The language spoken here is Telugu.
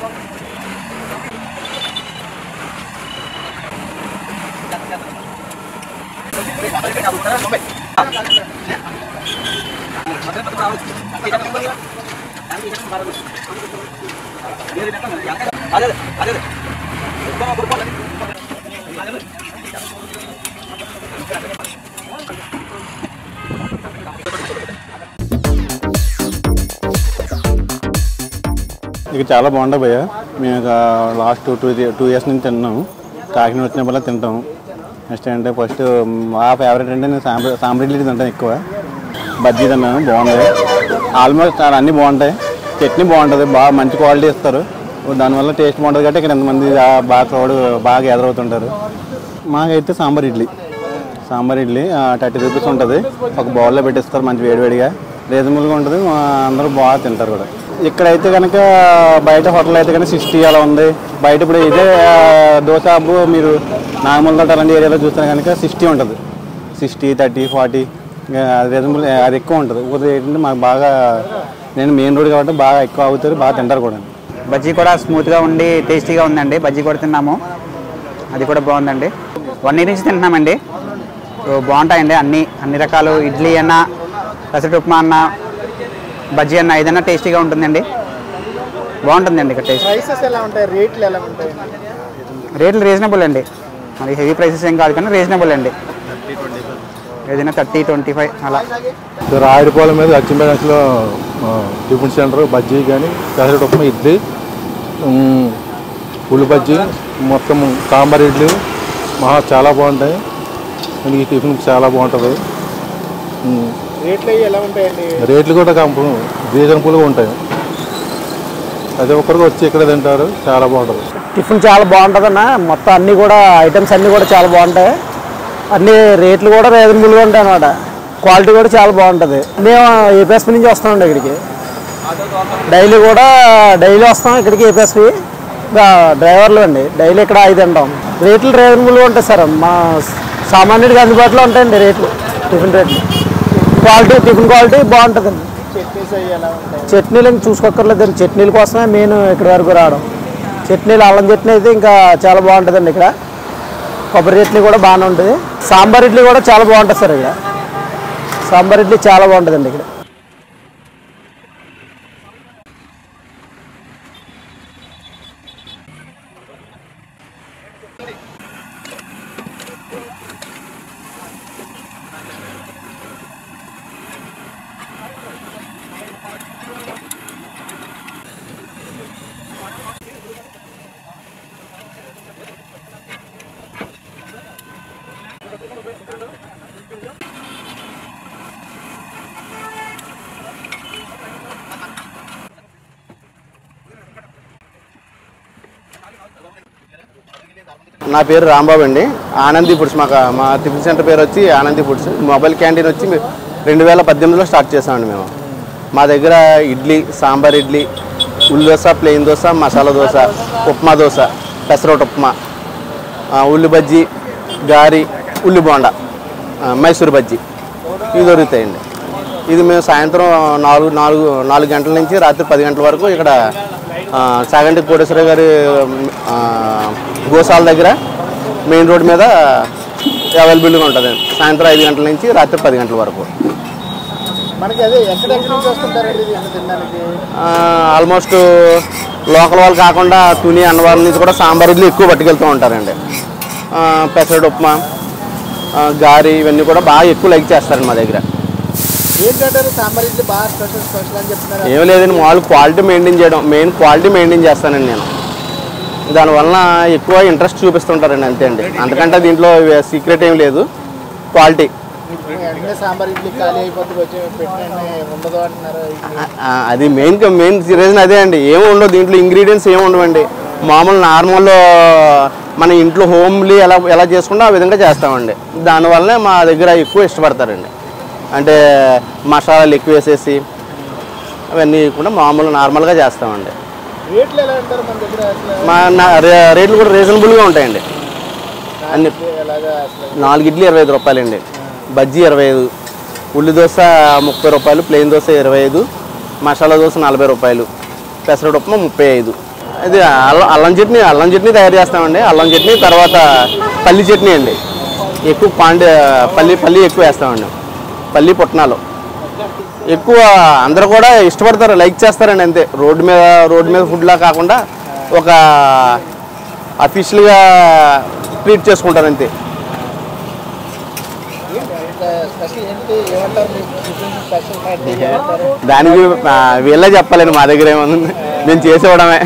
ఇక చాలా బాగుంటాయి భయ్య మేము ఇక last two two two years నుంచి తింటున్నాము కాకినాడ వచ్చినప్పుడల్లా తింటాము నెక్స్ట్ ఏంటంటే ఫస్ట్ మా ఫేవరెట్ అంటే నేను సాంబ్రీ సాంబ్రీ ఇడ్లీ తింటాను ఎక్కువ బజ్జీ తిన్నాను బాగుంది ఆల్మోస్ట్ చాలా అన్నీ బాగుంటాయి చట్నీ బాగుంటుంది బాగా మంచి క్వాలిటీ ఇస్తారు దానివల్ల టేస్ట్ బాగుంటుంది కాబట్టి ఇక్కడ ఎంతమంది ఆ- బాగా క్రౌడ్ బాగా ఎదురవుతుంటారు మాకైతే సాంబార్ ఇడ్లీ సాంబార్ ఇడ్లీ థర్టీ రూపీస్ ఉంటుంది ఒక బౌల్లో పెట్టిస్తారు మంచి వేడివేడిగా రీజనబుల్గా ఉంటుంది మా అందరూ బాగా తింటారు కూడా ఇక్కడైతే కనుక బయట హోటల్ అయితే కనుక సిక్స్టీ అలా ఉంది బయట ఇప్పుడు ఇదే ఆ, దోశ అబ్బు మీరు నార్మల్ తోట అలాంటి ఏరియాలో చూస్తే కనుక సిక్స్టీ ఉంటుంది సిక్స్టీ థర్టీ ఫార్టీ రీజనబుల్ అది ఎక్కువ ఉంటుంది ఇంకోటి ఏంటంటే మాకు బాగా నేను మెయిన్ రోడ్ కాబట్టి బాగా ఎక్కువ అవుతారు బాగా తింటారు కూడా బజ్జీ కూడా స్మూత్గా ఉండి టేస్టీగా ఉందండి బజ్జీ కూడా తిన్నాము అది కూడా బాగుందండి వన్ ఇయర్ నుంచి తింటున్నామండి సో బాగుంటాయండి అన్ని అన్ని రకాలు ఇడ్లీ అన్న పెసరట్ ఉప్మా అన్న బజ్జీ అన్న ఏదైనా టేస్టీగా ఉంటుందండి బాగుంటుందండి ఇక్కడ టేస్ట్ ప్రైసెస్ ఎలా ఉంటాయి రేట్లు ఎలా ఉంటాయి రేట్లు రీజనబుల్ అండి మరి హెవీ ప్రైసెస్ ఏం కాదు కానీ రీజనబుల్ అండి ఏదైనా థర్టీ ట్వంటీ ఫైవ్ అలా రాయడిపాలెం మీద లక్ష్మీపేటలో టిఫిన్ సెంటర్ బజ్జీ కానీ పెసరట్ ఉప్మా ఇడ్లీ ఉమ్, ఉల్లి బజ్జీ మొత్తం సాంబార్ ఇడ్లీ మహా చాలా బాగుంటాయి ఈ టిఫిన్ చాలా బాగుంటుంది ఉమ్, రేట్లు అవి ఎలా ఉంటాయండి రేట్లు కూడా కంప రీజనబుల్గా ఉంటాయి ప్రతి ఒక్కరికి వచ్చి ఇక్కడ తింటారు చాలా బాగుంటుంది టిఫిన్ చాలా బాగుంటుంది అన్న మొత్తం అన్నీ కూడా ఐటమ్స్ అన్నీ కూడా చాలా బాగుంటాయి అన్ని రేట్లు కూడా రీజనబుల్గా ఉంటాయి అనమాట క్వాలిటీ కూడా చాలా బాగుంటుంది మేము ఏపీఎస్పీ నుంచి వస్తామండి ఇక్కడికి డైలీ కూడా డైలీ వస్తాం ఇక్కడికి ఏపీఎస్పీ డ్రైవర్లు అండి డైలీ ఇక్కడ ఐదు తింటాం రేట్లు రీజనబుల్గా ఉంటాయి సార్ మా సామాన్యుడికి అందుబాటులో ఉంటాయండి రేట్లు టిఫిన్ రేట్లు క్వాలిటీ టిఫిన్ క్వాలిటీ బాగుంటుందండి చట్నీస్ అవి ఎలా ఉంటాయి చట్నీలు ఇంక చూసుకోక్కర్లేదండి చట్నీల కోసమే మెయిన్ ఇక్కడ వరకు రావడం చట్నీలు అల్లం చట్నీ అయితే ఇంకా చాలా బాగుంటుందండి ఇక్కడ కొబ్బరి చట్నీ కూడా బాగానే ఉంటుంది సాంబార్ ఇడ్లీ కూడా చాలా బాగుంటుంది సార్ ఇక్కడ సాంబార్ ఇడ్లీ చాలా బాగుంటుందండి ఇక్కడ నా పేరు రాంబాబు అండి ఆనంది ఫుడ్స్ మాకు మా టిఫిన్ సెంటర్ పేరు వచ్చి ఆనంది ఫుడ్స్ మొబైల్ క్యాంటీన్ వచ్చి మే- రెండు వేల పద్దెనిమిదిలో స్టార్ట్ చేసామండి మేము మా దగ్గర ఇడ్లీ సాంబార్ ఇడ్లీ ఉల్లి దోశ ప్లెయిన్ దోశ మసాలా దోశ ఉప్మా దోశ పెసరట్ ఉప్మా ఆ, ఉల్లి బజ్జీ గారి ఉల్లి బోండా ఆ, మైసూర్ బజ్జీ ఇవి దొరుకుతాయండి ఇది మేము సాయంత్రం నాలుగు నాలుగు నాలుగు గంటల నుంచి రాత్రి పది గంటల వరకు ఇక్కడ ఆ, సాగంటి కోటేశ్వర గారి ఆ, గోశాల దగ్గర మెయిన్ రోడ్ మీద అవైలబుల్గా ఉంటుంది సాయంత్రం ఐదు గంటల నుంచి రాత్రి పది గంటల వరకు మనకి అదే ఎక్కడెక్కడి నుంచి వస్తుంటారండి ఇది ఎంత తినడానికి ఆల్మోస్ట్ లోకల్ వాళ్ళు కాకుండా తుని అన్నవాళ్ళ నుంచి కూడా సాంబార్ ఇడ్లీ ఎక్కువ పట్టుకెళ్తూ ఉంటారండి ఆ, పెసరట్ ఉప్మా ఆ, గారి ఇవన్నీ కూడా బాగా ఎక్కువ లైక్ చేస్తారండి మా దగ్గర ఏంటంటారు సాంబార్ ఇడ్లీ బాగా స్పెషల్ స్పెషల్ అని చెప్తున్నారు ఏం లేదండి మామూలు క్వాలిటీ మెయింటైన్ చేయడం మెయిన్ క్వాలిటీ మెయింటైన్ చేస్తానండి నేను దానివల్ల ఎక్కువ ఇంట్రెస్ట్ చూపిస్తుంటారండి అంతే అండి అంతకంటే దీంట్లో సీక్రెట్ ఏం లేదు క్వాలిటీ వెంటనే సాంబార్ ఇడ్లీ ఖాళీ అయిపోతుంది వచ్చి పెట్టిన ఉండదు అంటున్నారు ఇది ఆ, అది మెయిన్ మెయిన్ రీజన్ అదే అండి ఏమి ఉండవు దీంట్లో ఇంగ్రీడియంట్స్ ఏమి ఉండవండి మామూలు నార్మల్ మన ఇంట్లో హోమ్లీ ఎలా ఎలా చేసుకుంటే ఆ విధంగా చేస్తామండి దానివల్లనే మా దగ్గర ఎక్కువ ఇష్టపడతారండి అంటే మసాలాలు ఎక్కువ వేసేసి అవన్నీ కూడా మామూలు నార్మల్గా చేస్తామండి రేట్లు ఎలా అంటారు మన దగ్గర అసలు మా నా- రే- రేట్లు కూడా రీజనబుల్గా ఉంటాయండి అన్ని ఎలాగా అసలు నాలుగు ఇడ్లీ ఇరవై ఐదు రూపాయలండి బజ్జీ ఇరవై ఐదు ఉల్లి దోశ ముప్పై రూపాయలు ప్లెయిన్ దోశ ఇరవై ఐదు మసాలా దోశ నలభై రూపాయలు పెసరట్ ఉప్మా ముప్పై ఐదు ఇది అల్లం అల్లం చట్నీ అల్లం చట్నీ తయారు చేస్తామండి అల్లం చట్నీ తర్వాత పల్లి చట్నీ అండి ఎక్కువ పాండి పల్లి పల్లి ఎక్కువ వేస్తామండి పల్లి పుట్నాలు ఎక్కువ అందరూ కూడా ఇష్టపడతారు లైక్ చేస్తారండి అంతే రోడ్డు మీద రోడ్డు మీద ఫుడ్లా కాకుండా ఒక అఫీషియల్గా ట్రీట్ చేసుకుంటారు అంతే ఇంకా స్పెషల్ ఏంటి ఏమంటారు మీకు టిఫిన్ స్పెషల్ ఏంటి ఏమంటారు దానికి ఆ, వీళ్ళే చెప్పాలండి మా దగ్గర ఏముంది మేము చేసేవడమే